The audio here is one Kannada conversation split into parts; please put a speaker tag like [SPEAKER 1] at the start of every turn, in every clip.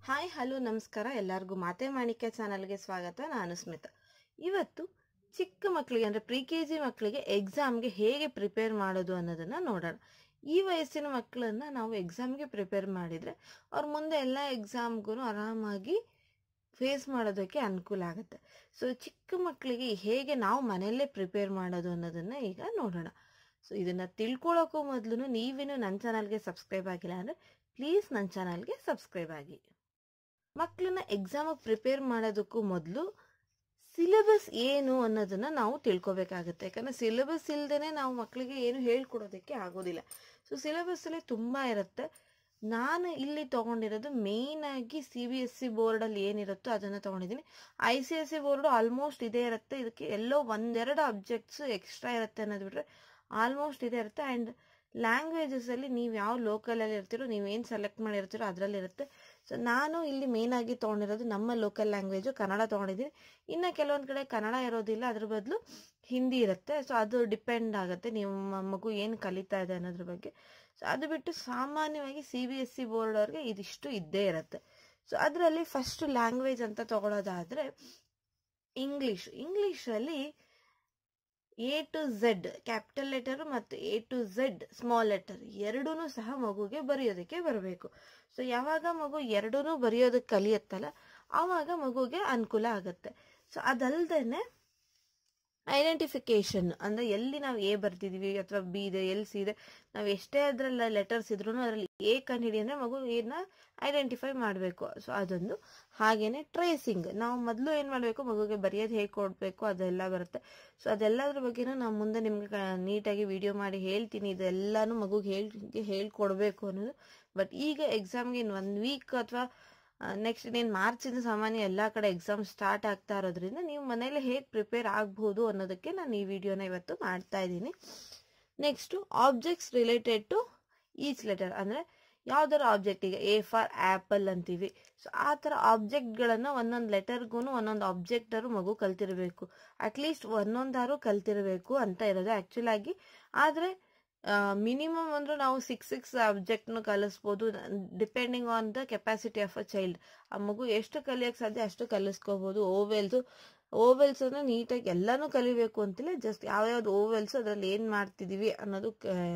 [SPEAKER 1] ಹಾಯ್ ಹಲೋ ನಮಸ್ಕಾರ ಎಲ್ಲರಿಗೂ ಮಾತೆ ಮಾಣಿಕ್ಯ ಚಾನಲ್ಗೆ ಸ್ವಾಗತ ನಾನು ಸ್ಮಿತಾ ಇವತ್ತು ಚಿಕ್ಕ ಮಕ್ಕಳಿಗೆ ಅಂದರೆ ಪ್ರಿ ಕೆ ಜಿ ಮಕ್ಕಳಿಗೆ ಎಕ್ಸಾಮ್ಗೆ ಹೇಗೆ ಪ್ರಿಪೇರ್ ಮಾಡೋದು ಅನ್ನೋದನ್ನು ನೋಡೋಣ ಈ ವಯಸ್ಸಿನ ಮಕ್ಕಳನ್ನ ನಾವು ಎಕ್ಸಾಮ್ಗೆ ಪ್ರಿಪೇರ್ ಮಾಡಿದರೆ ಅವ್ರ ಮುಂದೆ ಎಲ್ಲ ಎಕ್ಸಾಮ್ಗೂ ಆರಾಮಾಗಿ ಫೇಸ್ ಮಾಡೋದಕ್ಕೆ ಅನುಕೂಲ ಆಗುತ್ತೆ ಸೊ ಚಿಕ್ಕ ಮಕ್ಕಳಿಗೆ ಹೇಗೆ ನಾವು ಮನೆಯಲ್ಲೇ ಪ್ರಿಪೇರ್ ಮಾಡೋದು ಅನ್ನೋದನ್ನು ಈಗ ನೋಡೋಣ ಸೊ ಇದನ್ನು ತಿಳ್ಕೊಳ್ಳೋಕ್ಕೂ ಮೊದಲು ನೀವೇನು ನನ್ನ ಚಾನಲ್ಗೆ ಸಬ್ಸ್ಕ್ರೈಬ್ ಆಗಿಲ್ಲ ಅಂದರೆ ಪ್ಲೀಸ್ ನನ್ನ ಚಾನಲ್ಗೆ ಸಬ್ಸ್ಕ್ರೈಬ್ ಆಗಿ ಮಕ್ಕಳನ್ನ ಎಕ್ಸಾಮಿಗೆ ಪ್ರಿಪೇರ್ ಮಾಡೋದಕ್ಕೂ ಮೊದಲು ಸಿಲೆಬಸ್ ಏನು ಅನ್ನೋದನ್ನ ನಾವು ತಿಳ್ಕೊಬೇಕಾಗುತ್ತೆ ಯಾಕಂದರೆ ಸಿಲೆಬಸ್ ಇಲ್ಲದೇ ನಾವು ಮಕ್ಕಳಿಗೆ ಏನು ಹೇಳ್ಕೊಡೋದಕ್ಕೆ ಆಗೋದಿಲ್ಲ ಸೊ ಸಿಲೆಬಸ್ಸಲ್ಲಿ ತುಂಬ ಇರುತ್ತೆ ನಾನು ಇಲ್ಲಿ ತೊಗೊಂಡಿರೋದು ಮೇಯ್ನಾಗಿ ಸಿ ಬಿ ಎಸ್ ಸಿ ಬೋರ್ಡಲ್ಲಿ ಏನಿರುತ್ತೋ ಅದನ್ನು ತೊಗೊಂಡಿದ್ದೀನಿ I C S C board almost ಇದೇ ಇರುತ್ತೆ ಇದಕ್ಕೆ ಎಲ್ಲೋ ಒಂದೆರಡು ಅಬ್ಜೆಕ್ಟ್ಸ್ ಎಕ್ಸ್ಟ್ರಾ ಇರುತ್ತೆ ಅನ್ನೋದು ಬಿಟ್ಟರೆ ಆಲ್ಮೋಸ್ಟ್ ಇದೇ ಇರುತ್ತೆ ಆ್ಯಂಡ್ ಲ್ಯಾಂಗ್ವೇಜಸಲ್ಲಿ ನೀವು ಯಾವ ಲೋಕಲಲ್ಲಿ ಇರ್ತೀರೋ ನೀವೇನು ಸೆಲೆಕ್ಟ್ ಮಾಡಿರ್ತೀರೋ ಅದರಲ್ಲಿರುತ್ತೆ ಸೊ ನಾನು ಇಲ್ಲಿ ಮೇಯ್ನಾಗಿ ತೊಗೊಂಡಿರೋದು ನಮ್ಮ ಲೋಕಲ್ ಲ್ಯಾಂಗ್ವೇಜು ಕನ್ನಡ ತೊಗೊಂಡಿದ್ದೀನಿ ಇನ್ನು ಕೆಲವೊಂದು ಕಡೆ ಕನ್ನಡ ಇರೋದಿಲ್ಲ ಅದ್ರ ಬದಲು ಹಿಂದಿ ಇರುತ್ತೆ ಸೊ ಅದು ಡಿಪೆಂಡ್ ಆಗುತ್ತೆ ನಿಮ್ಮ ಮಗು ಏನು ಕಲಿತಾ ಇದೆ ಅನ್ನೋದ್ರ ಬಗ್ಗೆ ಸೊ ಅದು ಬಿಟ್ಟು ಸಾಮಾನ್ಯವಾಗಿ C B S C board ಅವ್ರಿಗೆ ಇದಿಷ್ಟು ಇದ್ದೇ ಇರುತ್ತೆ ಸೊ ಅದರಲ್ಲಿ ಫಸ್ಟ್ ಲ್ಯಾಂಗ್ವೇಜ್ ಅಂತ ತಗೊಳ್ಳೋದಾದರೆ ಇಂಗ್ಲೀಷ್ ಇಂಗ್ಲೀಷಲ್ಲಿ A to Z capital letter ಮತ್ತು A to Z small letter ಎರಡೂ ಸಹ ಮಗುಗೆ ಬರೆಯೋದಕ್ಕೆ ಬರಬೇಕು ಸೊ ಯಾವಾಗ ಮಗು ಎರಡೂ ಬರೆಯೋದಕ್ಕೆ ಕಲಿಯುತ್ತಲ್ಲ ಆವಾಗ ಮಗುಗೆ ಅನುಕೂಲ ಆಗುತ್ತೆ ಸೊ ಅದಲ್ದೇ ಐಡೆಂಟಿಫಿಕೇಶನ್ ಅಂದರೆ ಎಲ್ಲಿ ನಾವು ಎ ಬರ್ತಿದ್ದೀವಿ ಅಥವಾ ಬಿ ಇದೆ ಎಲ್ ಸಿ ಇದೆ ನಾವು ಎಷ್ಟೇ ಅದರಲ್ಲಿ ಲೆಟರ್ಸ್ ಇದ್ರೂ ಅದರಲ್ಲಿ ಎ ಕಂಡುಹಿಡಿ ಅಂದರೆ ಮಗು ಏನ ಐಡೆಂಟಿಫೈ ಮಾಡಬೇಕು ಸೊ ಅದೊಂದು ಹಾಗೆಯೇ ಟ್ರೇಸಿಂಗ್ ನಾವು ಮೊದಲು ಏನು ಮಾಡಬೇಕು ಮಗುಗೆ ಬರೆಯೋದು ಹೇಗೆ ಕೊಡಬೇಕು ಅದೆಲ್ಲ ಬರುತ್ತೆ ಸೊ ಅದೆಲ್ಲದ್ರ ಬಗ್ಗೆನೂ ನಾವು ಮುಂದೆ ನಿಮ್ಗೆ ನೀಟಾಗಿ ವಿಡಿಯೋ ಮಾಡಿ ಹೇಳ್ತೀನಿ ಇದೆಲ್ಲನೂ ಮಗುಗೆ ಹೇಳಿ ಹೇಳ್ಕೊಡ್ಬೇಕು ಅನ್ನೋದು ಬಟ್ ಈಗ ಎಕ್ಸಾಮ್ಗೆ ಇನ್ನು ಒನ್ ವೀಕ್ ಅಥವಾ ನೆಕ್ಸ್ಟ್ ಇನ್ನೇನು ಮಾರ್ಚಿಂದ ಸಾಮಾನ್ಯ ಎಲ್ಲ ಕಡೆ ಎಕ್ಸಾಮ್ ಸ್ಟಾರ್ಟ್ ಆಗ್ತಾ ಇರೋದ್ರಿಂದ ನೀವು ಮನೇಲಿ ಹೇಗೆ ಪ್ರಿಪೇರ್ ಆಗ್ಬೋದು ಅನ್ನೋದಕ್ಕೆ ನಾನು ಈ ವಿಡಿಯೋನ ಇವತ್ತು ಮಾಡ್ತಾ ಇದ್ದೀನಿ next objects related to each letter ಅಂದರೆ ಯಾವ್ದಾರ ಆಬ್ಜೆಕ್ಟ್ ಈಗ ಎ ಫಾರ್ ಆ್ಯಪಲ್ ಅಂತೀವಿ ಸೊ ಆ ಥರ ಆಬ್ಜೆಕ್ಟ್ಗಳನ್ನು ಒಂದೊಂದು ಲೆಟರ್ಗೂ ಒಂದೊಂದು ಆಬ್ಜೆಕ್ಟರು ಮಗು ಕಲ್ತಿರಬೇಕು ಅಟ್ಲೀಸ್ಟ್ ಒಂದೊಂದಾರು ಕಲ್ತಿರಬೇಕು ಅಂತ ಇರೋದು ಆ್ಯಕ್ಚುಲಾಗಿ ಆದರೆ ಮಿನಿಮಮ್ ಅಂದ್ರೆ ನಾವು ಸಿಕ್ಸ್ ಸಿಕ್ಸ್ ಸಬ್ಜೆಕ್ಟ್ನು ಕಲಿಸ್ಬೋದು depending on the capacity of a child ಆ ಮಗು ಎಷ್ಟು ಕಲಿಯೋಕ್ಕೆ ಸಾಧ್ಯ ಅಷ್ಟು ಕಲಿಸ್ಕೋಬೋದು ಓವೆಲ್ಸು ಓವೆಲ್ಸ್ ಅಂದರೆ ನೀಟಾಗಿ ಎಲ್ಲನೂ ಕಲಿಬೇಕು ಅಂತಿಲ್ಲ ಜಸ್ಟ್ ಯಾವ್ಯಾವ್ದು ಓವೆಲ್ಸ್ ಅದರಲ್ಲಿ ಏನು ಮಾಡ್ತಿದ್ದೀವಿ ಅನ್ನೋದು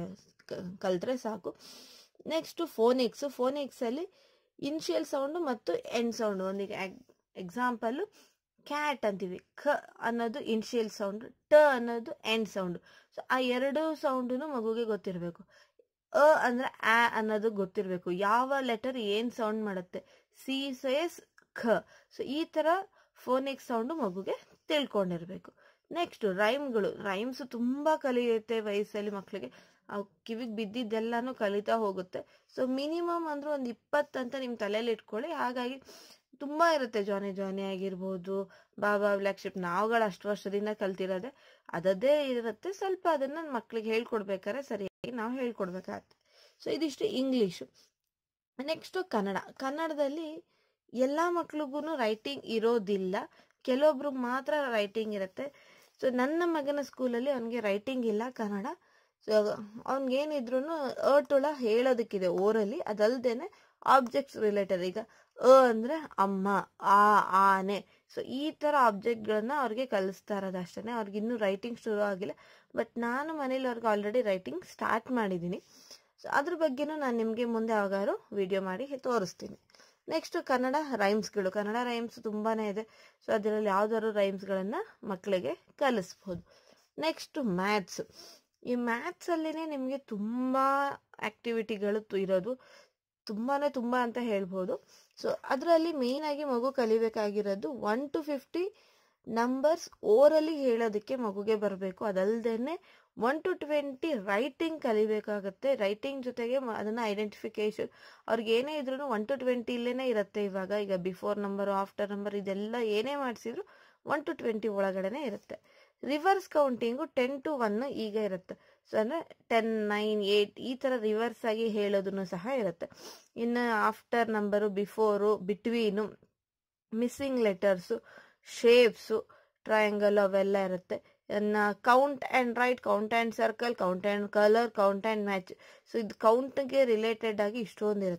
[SPEAKER 1] ಕಲಿತ್ರೆ ಸಾಕು ನೆಕ್ಸ್ಟು ಫೋನಿಕ್ಸು ಫೋನಿಕ್ಸಲ್ಲಿ ಇನ್ಷಿಯಲ್ ಸೌಂಡು ಮತ್ತು ಎಂಡ್ ಸೌಂಡು ಒಂದೀಗ ಎಕ್ಸಾಂಪಲ್ಲು ಕ್ಯಾಟ್ ಅಂತೀವಿ ಖ ಅನ್ನೋದು ಇನ್ಷಿಯಲ್ ಸೌಂಡ್ ಟ ಅನ್ನೋದು ಎಂಡ್ ಸೌಂಡ್ ಸೊ ಆ ಎರಡು ಸೌಂಡು ಮಗುಗೆ ಗೊತ್ತಿರಬೇಕು ಅ ಅಂದ್ರೆ ಆ ಅನ್ನೋದು ಗೊತ್ತಿರಬೇಕು ಯಾವ ಲೆಟರ್ ಏನು ಸೌಂಡ್ ಮಾಡುತ್ತೆ ಸಿ ಸೇಸ್ ಖ ಸೊ ಈ ಥರ ಫೋನಿಕ್ ಸೌಂಡು ಮಗುಗೆ ತಿಳ್ಕೊಂಡಿರ್ಬೇಕು ನೆಕ್ಸ್ಟ್ ರೈಮ್ಗಳು ರೈಮ್ಸ್ ತುಂಬ ಕಲಿಯುತ್ತೆ ವಯಸ್ಸಲ್ಲಿ ಮಕ್ಕಳಿಗೆ ಅವು ಕಿವಿಗೆ ಬಿದ್ದಿದ್ದೆಲ್ಲನೂ ಕಲಿತಾ ಹೋಗುತ್ತೆ ಸೊ ಮಿನಿಮಮ್ ಅಂದ್ರೆ ಒಂದು ಇಪ್ಪತ್ತು ಅಂತ ನಿಮ್ಮ ತಲೆಯಲ್ಲಿ ಇಟ್ಕೊಳ್ಳಿ ಹಾಗಾಗಿ ತುಂಬ ಇರುತ್ತೆ ಜಾನಿ ಜಾನಿ ಆಗಿರ್ಬೋದು ಬಾಬಾ ಬ್ಲ್ಯಾಕ್ ಶಿಪ್ ನಾವುಗಳು ಅಷ್ಟು ವರ್ಷದಿಂದ ಕಲ್ತಿರೋದೆ ಅದದೇ ಇರುತ್ತೆ ಸ್ವಲ್ಪ ಅದನ್ನು ಮಕ್ಕಳಿಗೆ ಹೇಳ್ಕೊಡ್ಬೇಕಾದ್ರೆ ಸರಿಯಾಗಿ ನಾವು ಹೇಳ್ಕೊಡ್ಬೇಕಾಗತ್ತೆ ಸೊ ಇದಿಷ್ಟು ಇಂಗ್ಲೀಷು ನೆಕ್ಸ್ಟು ಕನ್ನಡ ಕನ್ನಡದಲ್ಲಿ ಎಲ್ಲ ಮಕ್ಳಿಗೂ ರೈಟಿಂಗ್ ಇರೋದಿಲ್ಲ ಕೆಲವೊಬ್ರಿಗೆ ಮಾತ್ರ ರೈಟಿಂಗ್ ಇರುತ್ತೆ ಸೊ ನನ್ನ ಮಗನ ಸ್ಕೂಲಲ್ಲಿ ಅವನಿಗೆ ರೈಟಿಂಗ್ ಇಲ್ಲ ಕನ್ನಡ ಸೊ ಅವ್ನಿಗೇನಿದ್ರು ಅಟುಳ ಹೇಳೋದಕ್ಕಿದೆ ಓರಲ್ಲಿ ಅದಲ್ದೇನೆ ಆಬ್ಜೆಕ್ಟ್ಸ್ ರಿಲೇಟೆಡ್ ಈಗ ಅ ಅಂದರೆ ಅಮ್ಮ ಆ ಆನೆ ಸೊ ಈ ಥರ ಆಬ್ಜೆಕ್ಟ್ಗಳನ್ನ ಅವ್ರಿಗೆ ಕಲಿಸ್ತಾ ಇರೋದು ಅಷ್ಟೇ ಅವ್ರಿಗೆ ಇನ್ನೂ ರೈಟಿಂಗ್ ಶುರು ಆಗಿಲ್ಲ ಬಟ್ ನಾನು ಮನೇಲಿ ಅವ್ರಿಗೆ ಆಲ್ರೆಡಿ ರೈಟಿಂಗ್ ಸ್ಟಾರ್ಟ್ ಮಾಡಿದ್ದೀನಿ ಸೊ ಅದ್ರ ಬಗ್ಗೆನೂ ನಾನು ನಿಮಗೆ ಮುಂದೆ ಯಾವಾಗಾದ್ರು ವಿಡಿಯೋ ಮಾಡಿ ತೋರಿಸ್ತೀನಿ ನೆಕ್ಸ್ಟ್ ಕನ್ನಡ ರೈಮ್ಸ್ಗಳು ಕನ್ನಡ ರೈಮ್ಸ್ ತುಂಬಾ ಇದೆ ಸೊ ಅದರಲ್ಲಿ ಯಾವ್ದಾದ್ರು ರೈಮ್ಸ್ಗಳನ್ನು ಮಕ್ಕಳಿಗೆ ಕಲಿಸ್ಬೋದು ನೆಕ್ಸ್ಟ್ ಮ್ಯಾಥ್ಸ್ ಈ ಮ್ಯಾಥ್ಸಲ್ಲಿನೇ ನಿಮಗೆ ತುಂಬ ಆ್ಯಕ್ಟಿವಿಟಿಗಳು ಇರೋದು ತುಂಬಾ ತುಂಬ ಅಂತ ಹೇಳ್ಬೋದು ಸೊ ಅದರಲ್ಲಿ ಮೇಯ್ನಾಗಿ ಮಗು ಕಲಿಬೇಕಾಗಿರೋದು ಒನ್ ಟು ಫಿಫ್ಟಿ ನಂಬರ್ಸ್ ಓರಲ್ಲಿ ಹೇಳೋದಕ್ಕೆ ಮಗುಗೆ ಬರಬೇಕು ಅದಲ್ದೇ ಒನ್ ಟು ಟ್ವೆಂಟಿ ರೈಟಿಂಗ್ ಕಲಿಬೇಕಾಗತ್ತೆ ರೈಟಿಂಗ್ ಜೊತೆಗೆ ಅದನ್ನು ಐಡೆಂಟಿಫಿಕೇಶನ್ ಅವ್ರಿಗೆ ಏನೇ ಇದ್ರೂ ಒನ್ ಟು ಟ್ವೆಂಟಿಲೇ ಇರುತ್ತೆ ಇವಾಗ ಈಗ ಬಿಫೋರ್ ನಂಬರ್ ಆಫ್ಟರ್ ನಂಬರ್ ಇದೆಲ್ಲ ಏನೇ ಮಾಡಿಸಿದ್ರು ಒನ್ ಟು ಟ್ವೆಂಟಿ ಒಳಗಡೆನೆ ಇರುತ್ತೆ reverse counting ten to one ಈಗ ಇರುತ್ತೆ ಸೊ ಅಂದರೆ ಟೆನ್ ನೈನ್ ಏಯ್ಟ್ ಈ ಥರ ರಿವರ್ಸ್ ಆಗಿ ಹೇಳೋದನ್ನು ಸಹ ಇರುತ್ತೆ ಇನ್ನು after number before between missing letters shapes triangle ಅವೆಲ್ಲ ಇರುತ್ತೆ ಇನ್ನು count and write count and circle count and colour count and match so ಇದು ಕೌಂಟ್ಗೆ ರಿಲೇಟೆಡ್ ಆಗಿ ಇಷ್ಟೊಂದು ಇರುತ್ತೆ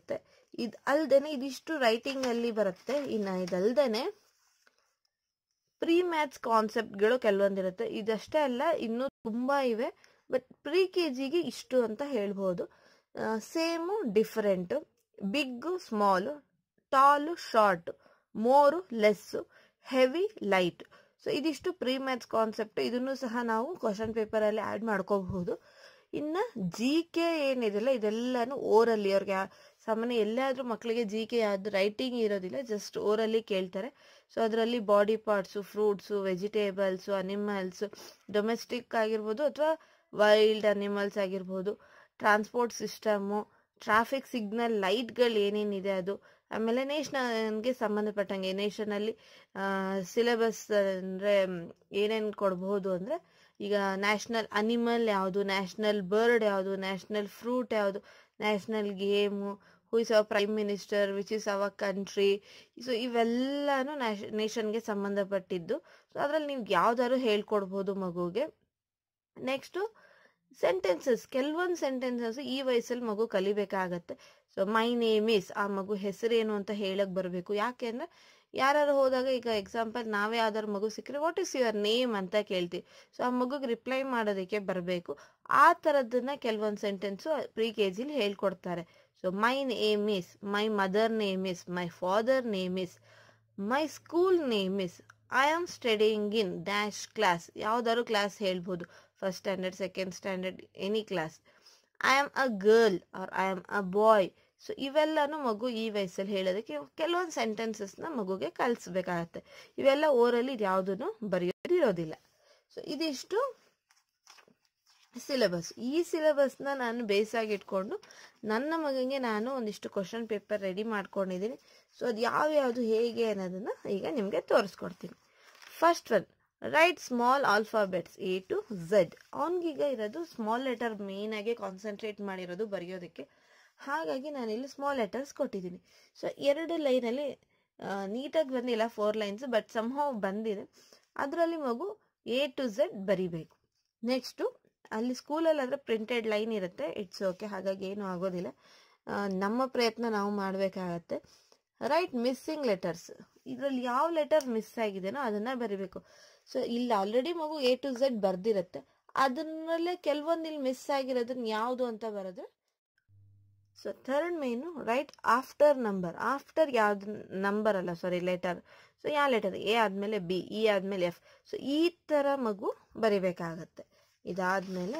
[SPEAKER 1] ಇದು ಅಲ್ದೇನೆ ಇದಿಷ್ಟು ರೈಟಿಂಗ್ ಅಲ್ಲಿ ಬರುತ್ತೆ ಇನ್ನು ಇದಲ್ದೇನೆ ಪ್ರೀ ಮ್ಯಾಥ್ಸ್ ಕಾನ್ಸೆಪ್ಟ್ಗಳು ಕೆಲವೊಂದಿರುತ್ತೆ ಇದಷ್ಟೇ ಅಲ್ಲ ಇನ್ನೂ ತುಂಬಾ ಇವೆ ಬಟ್ ಪ್ರೀ ಕೆ ಜಿಗೆ ಇಷ್ಟು ಅಂತ ಹೇಳ್ಬೋದು same different big small tall short more less heavy light so ಇದಿಷ್ಟು ಪ್ರೀ ಮ್ಯಾಥ್ಸ್ ಕಾನ್ಸೆಪ್ಟ್ ಇದನ್ನು ಸಹ ನಾವು ಕ್ವಶನ್ ಪೇಪರಲ್ಲಿ ಆ್ಯಡ್ ಮಾಡ್ಕೋಬಹುದು ಇನ್ನು ಜಿ ಕೆ ಏನಿದೆಲ್ಲ ಇದೆಲ್ಲಾನು ಓರಲ್ಲಿ ಅವ್ರಿಗೆ ಯಾ- ಸಾಮಾನ್ಯ ಎಲ್ಲಾದ್ರೂ ಮಕ್ಕಳಿಗೆ ಜಿ ಕೆ ಯಾವ್ದು ರೈಟಿಂಗ್ ಇರೋದಿಲ್ಲ ಜಸ್ಟ್ ಓರಲ್ಲಿ ಕೇಳ್ತಾರೆ ಸೊ ಅದರಲ್ಲಿ body parts fruits vegetables animals domestic ಆಗಿರ್ಬೋದು ಅಥವಾ ವೈಲ್ಡ್ ಅನಿಮಲ್ಸ್ ಆಗಿರ್ಬೋದು ಟ್ರಾನ್ಸ್ಪೋರ್ಟ್ ಸಿಸ್ಟಮು ಟ್ರಾಫಿಕ್ ಸಿಗ್ನಲ್ ಲೈಟ್ಗಳು ಏನೇನಿದೆ ಅದು ಆಮೇಲೆ ನೇಷನಲ್ಗೆ ಸಂಬಂಧಪಟ್ಟಂಗೆ ನೇಷನಲ್ಲಿ ಸಿಲೆಬಸ್ ಅಂದರೆ ಏನೇನು ಕೊಡ್ಬೋದು ಅಂದರೆ ಈಗ ನ್ಯಾಷನಲ್ ಅನಿಮಲ್ ಯಾವುದು ನ್ಯಾಷನಲ್ ಬರ್ಡ್ ಯಾವುದು ನ್ಯಾಷನಲ್ ಫ್ರೂಟ್ ಯಾವುದು national game who is our prime minister which is our country so ಇವೆಲ್ಲನೂ ನ್ಯಾಷ ನೇಷನ್ಗೆ ಸಂಬಂಧಪಟ್ಟಿದ್ದು ಸೊ ಅದರಲ್ಲಿ ನೀವು ಯಾವ್ದಾದ್ರು ಹೇಳ್ಕೊಡ್ಬೋದು ಮಗುಗೆ ನೆಕ್ಸ್ಟು ಸೆಂಟೆನ್ಸಸ್ ಕೆಲವೊಂದು ಸೆಂಟೆನ್ಸಸ್ ಈ ವಯಸ್ಸಲ್ಲಿ ಮಗು ಕಲಿಬೇಕಾಗತ್ತೆ ಸೊ ಮೈ ನೇಮ್ ಇಸ್ ಆ ಮಗು ಹೆಸರೇನು ಅಂತ ಹೇಳಕ್ ಬರಬೇಕು ಯಾಕೆ ಅಂದ್ರೆ ಯಾರು ಹೋದಾಗ ಈಗ ಎಕ್ಸಾಂಪಲ್ ನಾವೇ ಯಾವ್ದಾರು ಮಗು ಸಿಕ್ಕರೆ ವಾಟ್ ಇಸ್ ಯುವರ್ ನೇಮ್ ಅಂತ ಕೇಳ್ತೀವಿ ಸೊ ಆ ಮಗುಗೆ ರಿಪ್ಲೈ ಮಾಡೋದಕ್ಕೆ ಬರಬೇಕು ಆ ಥರದ್ದನ್ನ ಕೆಲವೊಂದು ಸೆಂಟೆನ್ಸು ಪ್ರಿ ಕೆ ಜಿಲಿ ಹೇಳ್ಕೊಡ್ತಾರೆ so my name is my mother name is my father name is my school name is I am studying in dash class ಯಾವ್ದಾದ್ರು ಕ್ಲಾಸ್ ಹೇಳ್ಬೋದು first standard second standard any class I am a girl or I am a boy so ಇವೆಲ್ಲನೂ ಮಗು ಈ ವಯಸ್ಸಲ್ಲಿ ಹೇಳೋದಕ್ಕೆ ಕೆಲವೊಂದು ಸೆಂಟೆನ್ಸಸ್ನ ಮಗುಗೆ ಕಲಿಸ್ಬೇಕಾಗತ್ತೆ ಇವೆಲ್ಲ ಓರಲ್ಲಿ ಯಾವುದೂ ಬರೆಯೋದಿರೋದಿಲ್ಲ ಸೊ ಇದಿಷ್ಟು ಸಿಲೆಬಸ್ ಈ ಸಿಲೆಬಸ್ನ ನಾನು ಬೇಸಾಗಿ ಇಟ್ಕೊಂಡು ನನ್ನ ಮಗನಿಗೆ ನಾನು ಒಂದಿಷ್ಟು ಕ್ವಶನ್ ಪೇಪರ್ ರೆಡಿ ಮಾಡ್ಕೊಂಡಿದ್ದೀನಿ ಸೊ ಅದು ಯಾವ್ಯಾವುದು ಹೇಗೆ ಅನ್ನೋದನ್ನ ಈಗ ನಿಮಗೆ ತೋರಿಸ್ಕೊಡ್ತೀನಿ first one write small alphabets A to Z ಅವನಿಗೀಗ ಇರೋದು ಸ್ಮಾಲ್ ಲೆಟರ್ ಮೇನ್ ಆಗಿ ಕಾನ್ಸಂಟ್ರೇಟ್ ಮಾಡಿರೋದು ಬರೆಯೋದಕ್ಕೆ ಹಾಗಾಗಿ ನಾನಿಲ್ಲಿ ಸ್ಮಾಲ್ ಲೆಟರ್ಸ್ ಕೊಟ್ಟಿದ್ದೀನಿ ಸೊ ಎರಡು ಲೈನಲ್ಲಿ ನೀಟಾಗಿ ಬಂದಿಲ್ಲ ಫೋರ್ ಲೈನ್ಸ್ ಬಟ್ ಸಂಹವ್ ಬಂದಿದೆ ಅದರಲ್ಲಿ ಮಗು ಎ ಟು ಝೆಡ್ ಬರಿಬೇಕು ನೆಕ್ಸ್ಟು ಅಲ್ಲಿ ಸ್ಕೂಲಲ್ಲಿ ಆದರೆ ಪ್ರಿಂಟೆಡ್ ಲೈನ್ ಇರುತ್ತೆ ಇಟ್ಸ್ ಓಕೆ ಹಾಗಾಗಿ ಏನೂ ಆಗೋದಿಲ್ಲ ಆ, ನಮ್ಮ ಪ್ರಯತ್ನ ನಾವು ಮಾಡಬೇಕಾಗತ್ತೆ ರೈಟ್ ಮಿಸ್ಸಿಂಗ್ ಲೆಟರ್ಸ್ ಇದರಲ್ಲಿ ಯಾವ ಲೆಟರ್ ಮಿಸ್ ಆಗಿದೆನೋ ಅದನ್ನ ಬರಿಬೇಕು ಸೊ ಇಲ್ಲಿ ಆಲ್ರೆಡಿ ಮಗು ಎ ಟು ಝೆಡ್ ಬರ್ದಿರುತ್ತೆ ಅದನ್ನಲ್ಲೇ ಕೆಲವೊಂದು ಇಲ್ಲಿ ಮಿಸ್ ಆಗಿರೋದನ್ನ ಯಾವುದು ಅಂತ ಬರೆದ್ರೆ so third main write after number after ಯಾವ್ದು ನಂಬರ್ ಅಲ್ಲ ಸಾರಿ ಲೆಟರ್ ಸೊ ಯಾವ ಲೆಟರ್ ಎ ಆದಮೇಲೆ ಬಿ ಇ ಆದಮೇಲೆ ಎಫ್ ಸೊ ಈ ಥರ ಮಗು ಬರಿಬೇಕಾಗತ್ತೆ ಇದಾದಮೇಲೆ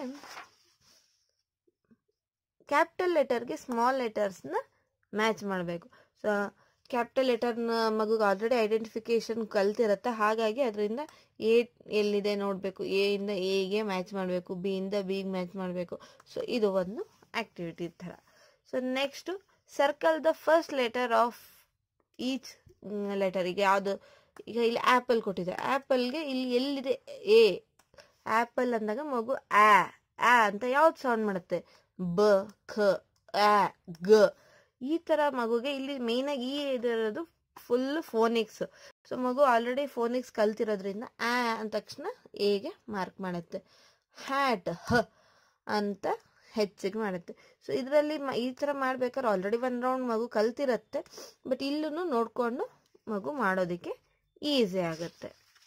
[SPEAKER 1] ಕ್ಯಾಪಿಟಲ್ ಲೆಟರ್ಗೆ ಸ್ಮಾಲ್ ಲೆಟರ್ಸ್ನ ಮ್ಯಾಚ್ ಮಾಡಬೇಕು ಸೊ ಕ್ಯಾಪಿಟಲ್ ಲೆಟರ್ನ ಮಗುಗೆ ಆಲ್ರೆಡಿ ಐಡೆಂಟಿಫಿಕೇಶನ್ ಕಲ್ತಿರುತ್ತೆ ಹಾಗಾಗಿ ಅದರಿಂದ ಎ ಎಲ್ಲಿದೆ ನೋಡಬೇಕು ಎ ಇಂದ ಎಗೆ ಮ್ಯಾಚ್ ಮಾಡಬೇಕು ಬಿ ಇಂದ ಬಿಗೆ ಮ್ಯಾಚ್ ಮಾಡಬೇಕು ಸೊ ಇದು ಒಂದು ಆಕ್ಟಿವಿಟಿ ಥರ so next circle the first letter of each letter ಈಗ ಯಾವುದು ಈಗ ಇಲ್ಲಿ ಆ್ಯಪಲ್ ಕೊಟ್ಟಿದೆ ಆ್ಯಪಲ್ಗೆ ಇಲ್ಲಿ ಎಲ್ಲಿದೆ ಎ ಆ್ಯಪಲ್ ಅಂದಾಗ ಮಗು ಆ ಆ ಅಂತ ಯಾವ್ದು ಸೌಂಡ್ ಮಾಡುತ್ತೆ ಬ ಖ ಆ ಗ ಈ ಥರ ಮಗುಗೆ ಇಲ್ಲಿ ಮೇಯ್ನಾಗಿ ಈ ಇದಿರೋದು ಫುಲ್ ಫೋನಿಕ್ಸ್ ಸೊ ಮಗು ಆಲ್ರೆಡಿ ಫೋನಿಕ್ಸ್ ಕಲ್ತಿರೋದ್ರಿಂದ ಆ ಅಂದ ತಕ್ಷಣ ಎಗೆ ಮಾರ್ಕ್ ಮಾಡುತ್ತೆ ಹ್ಯಾಟ್ ಹ ಅಂತ ಹೆಚ್ಚಿಗೆ ಮಾಡುತ್ತೆ ಸೊ ಇದರಲ್ಲಿ ಈ ಥರ ಮಾಡ್ಬೇಕಾದ್ರೆ ಆಲ್ರೆಡಿ ಒಂದು ರೌಂಡ್ ಮಗು ಕಲ್ತಿರತ್ತೆ ಬಟ್ ಇಲ್ಲೂ ನೋಡಿಕೊಂಡು ಮಗು ಮಾಡೋದಕ್ಕೆ ಈಸಿ ಆಗುತ್ತೆ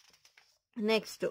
[SPEAKER 1] next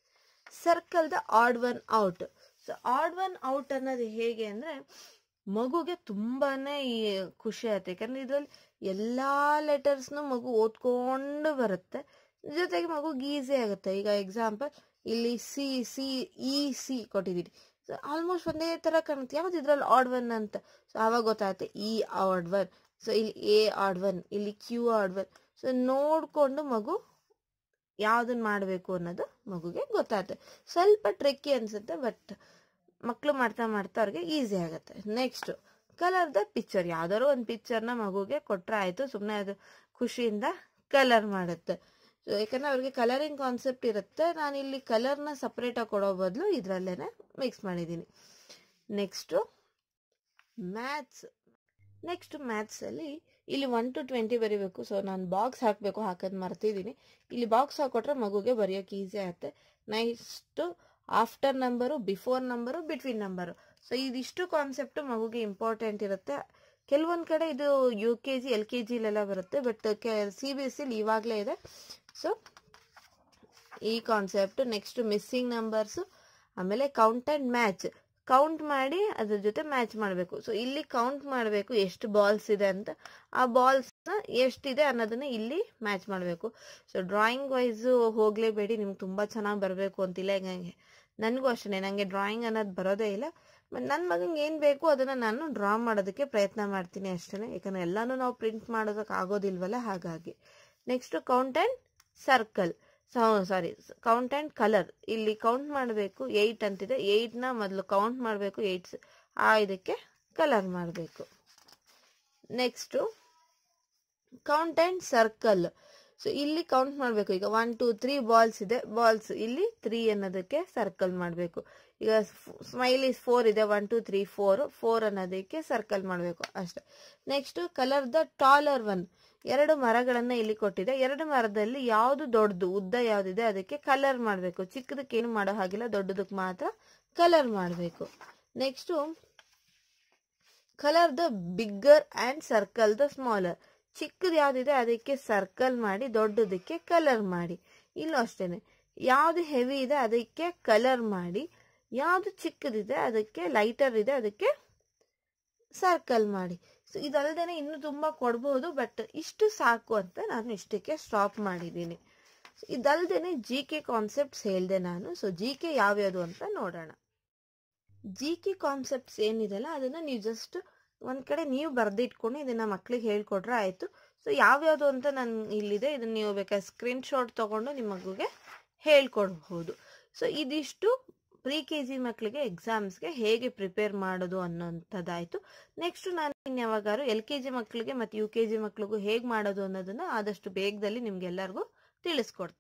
[SPEAKER 1] circle the odd one out so odd one out ಅನ್ನೋದು ಹೇಗೆ ಅಂದರೆ ಮಗುಗೆ ತುಂಬಾನೇ ಈ ಖುಷಿ ಆಗುತ್ತೆ ಯಾಕಂದ್ರೆ ಇದರಲ್ಲಿ ಎಲ್ಲಾ ಲೆಟರ್ಸ್ನು ಮಗು ಓದ್ಕೊಂಡು ಬರುತ್ತೆ ಜೊತೆಗೆ ಮಗುಗೆ ಈಸಿ ಆಗುತ್ತೆ ಈಗ ಎಕ್ಸಾಂಪಲ್ ಇಲ್ಲಿ ಸಿ ಸಿ ಇ ಸಿ ಕೊಟ್ಟಿದ್ದೀರಿ ಸೊ ಆಲ್ಮೋಸ್ಟ್ ಒಂದೇ ಥರ ಕಾಣುತ್ತೆ ಯಾವ್ದು ಇದ್ರಲ್ಲಿ ಆಡ್ ಒನ್ ಅಂತ ಸೊ ಆವಾಗ ಗೊತ್ತಾಗುತ್ತೆ ಇ ಆಡ್ ಒನ್ ಸೊ ಇಲ್ಲಿ ಎ ಆಡ್ ಒನ್ ಇಲ್ಲಿ ಕ್ಯೂ ಆಡ್ ಒನ್ ಸೊ ನೋಡಿಕೊಂಡು ಮಗು ಯಾವ್ದನ್ನ ಮಾಡಬೇಕು ಅನ್ನೋದು ಮಗುಗೆ ಗೊತ್ತಾಗುತ್ತೆ ಸ್ವಲ್ಪ ಟ್ರಿಕ್ಕಿ ಅನ್ಸುತ್ತೆ ಬಟ್ ಮಕ್ಕಳು ಮಾಡ್ತಾ ಮಾಡ್ತಾ ಅವ್ರಿಗೆ ಈಸಿ ಆಗುತ್ತೆ ನೆಕ್ಸ್ಟ್ ಕಲರ್ ದ ಪಿಕ್ಚರ್ ಯಾವ್ದಾದ್ರು ಒಂದು ಪಿಕ್ಚರ್ನ ಮಗುಗೆ ಕೊಟ್ರೆ ಆಯ್ತು ಸುಮ್ಮನೆ ಅದು ಖುಷಿಯಿಂದ ಕಲರ್ ಮಾಡುತ್ತೆ ಸೊ ಯಾಕಂದ್ರೆ ಅವ್ರಿಗೆ ಕಲರಿಂಗ್ ಕಾನ್ಸೆಪ್ಟ್ ಇರುತ್ತೆ ನಾನು ಇಲ್ಲಿ ಕಲರ್ನ ಸಪ್ರೇಟಾಗಿ ಕೊಡೋ ಬದಲು ಇದರಲ್ಲೇನೆ ಮಿಕ್ಸ್ ಮಾಡಿದ್ದೀನಿ ನೆಕ್ಸ್ಟು ಮ್ಯಾಥ್ಸ್ ನೆಕ್ಸ್ಟ್ ಮ್ಯಾಥ್ಸಲ್ಲಿ ಇಲ್ಲಿ ಒನ್ ಟು ಟ್ವೆಂಟಿ ಬರೀಬೇಕು ಸೊ ನಾನು ಬಾಕ್ಸ್ ಹಾಕಬೇಕು ಹಾಕೋದು ಮರ್ತಿದ್ದೀನಿ ಇಲ್ಲಿ ಬಾಕ್ಸ್ ಹಾಕೊಟ್ರೆ ಮಗುಗೆ ಬರೆಯೋಕೆ ಈಸಿ ಆಗುತ್ತೆ next after number before number between number so ಇದಿಷ್ಟು ಕಾನ್ಸೆಪ್ಟು ಮಗುಗೆ ಇಂಪಾರ್ಟೆಂಟ್ ಇರುತ್ತೆ ಕೆಲವೊಂದು ಕಡೆ ಇದು U K G L K ಜಿಲೆಲ್ಲ ಬರುತ್ತೆ but K C B S ಸಿಲಿ ಇವಾಗಲೇ ಇದೆ ಸೊ ಈ ಕಾನ್ಸೆಪ್ಟ್ ನೆಕ್ಸ್ಟ್ ಮಿಸ್ಸಿಂಗ್ ನಂಬರ್ಸು ಆಮೇಲೆ ಕೌಂಟ್ ಆ್ಯಂಡ್ ಮ್ಯಾಚ್ ಕೌಂಟ್ ಮಾಡಿ ಅದ್ರ ಜೊತೆ ಮ್ಯಾಚ್ ಮಾಡಬೇಕು ಸೊ ಇಲ್ಲಿ ಕೌಂಟ್ ಮಾಡಬೇಕು ಎಷ್ಟು ಬಾಲ್ಸ್ ಇದೆ ಅಂತ ಆ ಬಾಲ್ಸ್ನ ಎಷ್ಟಿದೆ ಅನ್ನೋದನ್ನ ಇಲ್ಲಿ ಮ್ಯಾಚ್ ಮಾಡಬೇಕು ಸೊ ಡ್ರಾಯಿಂಗ್ ವೈಸು ಹೋಗಲೇಬೇಡಿ ನಿಮ್ಗೆ ತುಂಬ ಚೆನ್ನಾಗಿ ಬರಬೇಕು ಅಂತಿಲ್ಲ ಹಿಂಗೆ ನನಗೂ ಅಷ್ಟೇ ನನಗೆ ಡ್ರಾಯಿಂಗ್ ಅನ್ನೋದು ಬರೋದೇ ಇಲ್ಲ ಬಟ್ ನನ್ನ ಮಗಂಗೆ ಏನು ಬೇಕು ಅದನ್ನು ನಾನು ಡ್ರಾ ಮಾಡೋದಕ್ಕೆ ಪ್ರಯತ್ನ ಮಾಡ್ತೀನಿ ಅಷ್ಟೇ ಯಾಕಂದರೆ ಎಲ್ಲನೂ ನಾವು ಪ್ರಿಂಟ್ ಮಾಡೋದಕ್ಕೆ ಆಗೋದಿಲ್ವಲ್ಲ ಹಾಗಾಗಿ next count and circle sorry count and colour ಇಲ್ಲಿ ಕೌಂಟ್ ಮಾಡಬೇಕು ಏಯ್ಟ್ ಅಂತಿದೆ ಏಯ್ಟ್ನ ಮೊದಲು ಕೌಂಟ್ ಮಾಡಬೇಕು ಏಯ್ಟ್ಸ್ ಆ ಇದಕ್ಕೆ ಕಲರ್ ಮಾಡಬೇಕು next count and circle so ಇಲ್ಲಿ ಕೌಂಟ್ ಮಾಡಬೇಕು ಈಗ ಒನ್ ಟೂ ತ್ರೀ ಬಾಲ್ಸ್ ಇದೆ ಬಾಲ್ಸ್ ಇಲ್ಲಿ ತ್ರೀ ಅನ್ನೋದಕ್ಕೆ ಸರ್ಕಲ್ ಮಾಡಬೇಕು ಈಗ ಸ್ಮೈಲ್ ಇಸ್ ಫೋರ್ ಇದೆ one two three four four ಅನ್ನೋದಕ್ಕೆ ಸರ್ಕಲ್ ಮಾಡಬೇಕು ಅಷ್ಟೆ next colour the taller one ಎರಡು ಮರಗಳನ್ನು ಇಲ್ಲಿ ಕೊಟ್ಟಿದೆ ಎರಡು ಮರದಲ್ಲಿ ಯಾವುದು ದೊಡ್ಡದು ಉದ್ದ ಯಾವುದಿದೆ ಅದಕ್ಕೆ ಕಲರ್ ಮಾಡಬೇಕು ಚಿಕ್ಕದಕ್ಕೆ ಏನು ಮಾಡೋ ಹಾಗಿಲ್ಲ ದೊಡ್ಡದಕ್ಕೆ ಮಾತ್ರ ಕಲರ್ ಮಾಡಬೇಕು next colour the bigger and circle the smaller ಚಿಕ್ಕದು ಯಾವುದಿದೆ ಅದಕ್ಕೆ ಸರ್ಕಲ್ ಮಾಡಿ ದೊಡ್ಡದಕ್ಕೆ ಕಲರ್ ಮಾಡಿ ಇಲ್ಲೂ ಅಷ್ಟೇನೆ ಯಾವುದು ಹೆವಿ ಇದೆ ಅದಕ್ಕೆ ಕಲರ್ ಮಾಡಿ ಯಾವುದು ಚಿಕ್ಕದಿದೆ ಅದಕ್ಕೆ ಲೈಟರ್ ಇದೆ ಅದಕ್ಕೆ ಸರ್ಕಲ್ ಮಾಡಿ ಸೊ ಇದಲ್ಲದೆ ಇನ್ನೂ ತುಂಬ ಕೊಡ್ಬೋದು ಬಟ್ ಇಷ್ಟು ಸಾಕು ಅಂತ ನಾನು ಇಷ್ಟಕ್ಕೆ ಸ್ಟಾಪ್ ಮಾಡಿದ್ದೀನಿ ಇದಲ್ದೇನೆ ಜಿ ಕೆ ಕಾನ್ಸೆಪ್ಟ್ಸ್ ಹೇಳಿದೆ ನಾನು ಸೊ ಜಿ ಕೆ ಯಾವ್ಯಾವುದು ಅಂತ ನೋಡೋಣ ಜಿ ಕೆ ಕಾನ್ಸೆಪ್ಟ್ಸ್ ಏನಿದೆಲ್ಲ ಅದನ್ನು ನೀವು ಜಸ್ಟ್ ಒಂದು ಕಡೆ ನೀವು ಬರೆದಿಟ್ಕೊಂಡು ಇದನ್ನು ಮಕ್ಳಿಗೆ ಹೇಳ್ಕೊಟ್ರೆ ಆಯಿತು ಸೊ ಯಾವ್ಯಾವುದು ಅಂತ ನಾನು ಇಲ್ಲಿದೆ ಇದನ್ನು ನೀವು ಬೇಕಾದ್ರೆ ಸ್ಕ್ರೀನ್ ಶಾಟ್ ತೊಗೊಂಡು ನಿಮ್ಮ ಮಗುಗೆ ಹೇಳ್ಕೊಡ್ಬೋದು ಸೊ ಇದಿಷ್ಟು ಪ್ರಿ ಕೆ ಜಿ ಮಕ್ಕಳಿಗೆ ಎಕ್ಸಾಮ್ಸ್ಗೆ ಹೇಗೆ ಪ್ರಿಪೇರ್ ಮಾಡೋದು ಅನ್ನೋಂಥದ್ದಾಯಿತು ನೆಕ್ಸ್ಟ್ ನಾನು ಇನ್ಯಾವಾಗಾರು ಎಲ್ ಕೆ ಜಿ ಮಕ್ಕಳಿಗೆ ಮತ್ತು ಯು ಕೆ ಜಿ ಮಕ್ಕಳಿಗೂ ಹೇಗೆ ಮಾಡೋದು ಅನ್ನೋದನ್ನು ಆದಷ್ಟು ಬೇಗದಲ್ಲಿ ನಿಮ್ಗೆಲ್ಲರಿಗೂ ತಿಳಿಸ್ಕೊಡ್ತೀನಿ